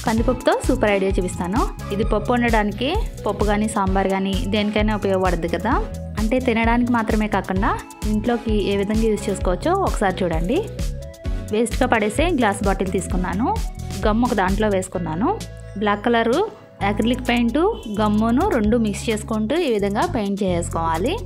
కందిపప్పుతో super idea చూపిస్తాను ఇది పప్పు వండడానికి పప్పు కానీ సాంబార్ కానీ దేనికైనా ఉపయోగపడుతుంది కదా అంటే తినడానికి మాత్రమే కాకుండా ఇంట్లోకి ఏ విధంగా యూజ్ చేసుకోవచ్చో ఒకసారి చూడండి వేస్ట్గా పడేసే గ్లాస్ బాటిల్ తీసుకున్నాను గమ్ ఒక దాంట్లో వేసుకున్నాను బ్లాక్ కలరు యాక్రిలిక్ పెయింట్ గమ్మును రెండు మిక్స్ చేసుకుంటూ ఈ విధంగా పెయింట్ చేసుకోవాలి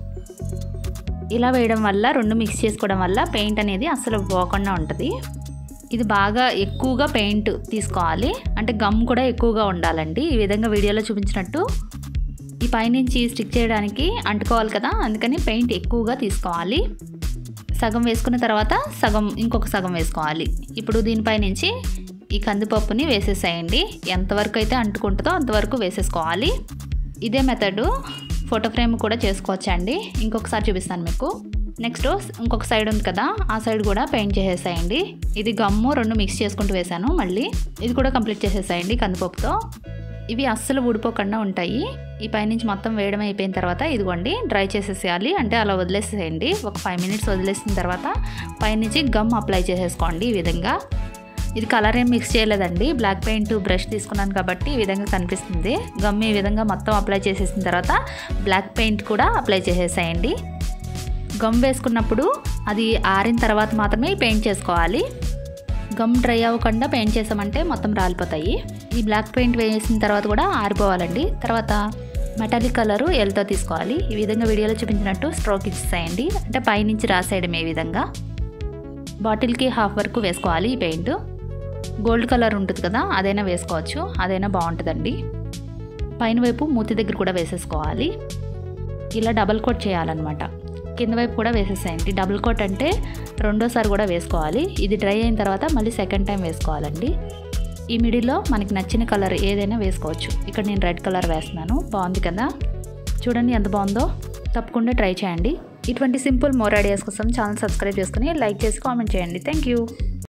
ఇలా వేయడం వల్ల రెండు మిక్స్ చేసుకోవడం వల్ల పెయింట్ అనేది అసలు పోకుండా ఉంటుంది ఇది బాగా ఎక్కువగా పెయింట్ తీసుకోవాలి అంటే గమ్ కూడా ఎక్కువగా ఉండాలండి ఈ విధంగా వీడియోలో చూపించినట్టు ఈ పైనుంచి స్టిక్ చేయడానికి అంటుకోవాలి కదా అందుకని పెయింట్ ఎక్కువగా తీసుకోవాలి సగం వేసుకున్న తర్వాత సగం ఇంకొక సగం వేసుకోవాలి ఇప్పుడు దీనిపై నుంచి ఈ కందిపప్పుని వేసేసేయండి ఎంతవరకు అయితే అంటుకుంటుందో అంతవరకు వేసేసుకోవాలి ఇదే మెథడ్ ఫోటో ఫ్రేమ్ కూడా చేసుకోవచ్చండి ఇంకొకసారి చూపిస్తాను మీకు నెక్స్ట్ ఇంకొక సైడ్ ఉంది కదా ఆ సైడ్ కూడా పెయింట్ చేసేసేయండి ఇది గమ్ము రెండు మిక్స్ చేసుకుంటూ వేసాను మళ్ళీ ఇది కూడా కంప్లీట్ చేసేసేయండి కందిపప్పుతో ఇవి అస్సలు ఊడిపోకుండా ఉంటాయి ఈ పైనుంచి మొత్తం వేయడం అయిపోయిన తర్వాత ఇదిగోండి డ్రై చేసేసేయాలి అంటే అలా వదిలేసేయండి ఒక ఫైవ్ మినిట్స్ వదిలేసిన తర్వాత పైనుంచి గమ్ అప్లై చేసేసుకోండి ఈ విధంగా ఇది కలర్ ఏం మిక్స్ చేయలేదండి బ్లాక్ పెయింట్ బ్రష్ తీసుకున్నాను కాబట్టి ఈ విధంగా కనిపిస్తుంది గమ్ ఈ విధంగా మొత్తం అప్లై చేసేసిన తర్వాత బ్లాక్ పెయింట్ కూడా అప్లై చేసేసేయండి గమ్ వేసుకున్నప్పుడు అది ఆరిన తర్వాత మాత్రమే పెయింట్ చేసుకోవాలి గమ్ డ్రై అవ్వకుండా పెయింట్ చేసామంటే మొత్తం రాలిపోతాయి ఈ బ్లాక్ పెయింట్ వేసిన తర్వాత కూడా ఆరిపోవాలండి తర్వాత మెటాలిక్ కలరు ఎల్తో తీసుకోవాలి ఈ విధంగా వీడియోలో చూపించినట్టు స్ట్రోక్ ఇచ్చేసేయండి అంటే పైనుంచి రాసేయడం ఈ విధంగా బాటిల్కి హాఫ్ వరకు వేసుకోవాలి ఈ పెయింట్ గోల్డ్ కలర్ ఉంటుంది కదా అదైనా వేసుకోవచ్చు అదైనా బాగుంటుందండి పైన వైపు మూతి దగ్గర కూడా వేసేసుకోవాలి ఇలా డబల్ కోట్ చేయాలన్నమాట కింద వైపు కూడా వేసేసేయండి డబుల్ కోట్ అంటే రెండోసారి కూడా వేసుకోవాలి ఇది డ్రై అయిన తర్వాత మళ్ళీ సెకండ్ టైం వేసుకోవాలండి ఈ మిడిల్లో మనకి నచ్చిన కలర్ ఏదైనా వేసుకోవచ్చు ఇక్కడ నేను రెడ్ కలర్ వేస్తున్నాను బాగుంది కదా చూడండి ఎంత బాగుందో తప్పకుండా ట్రై చేయండి ఇటువంటి సింపుల్ మోర్ ఐడియాస్ కోసం ఛానల్ సబ్స్క్రైబ్ చేసుకుని లైక్ చేసి కామెంట్ చేయండి థ్యాంక్ యూ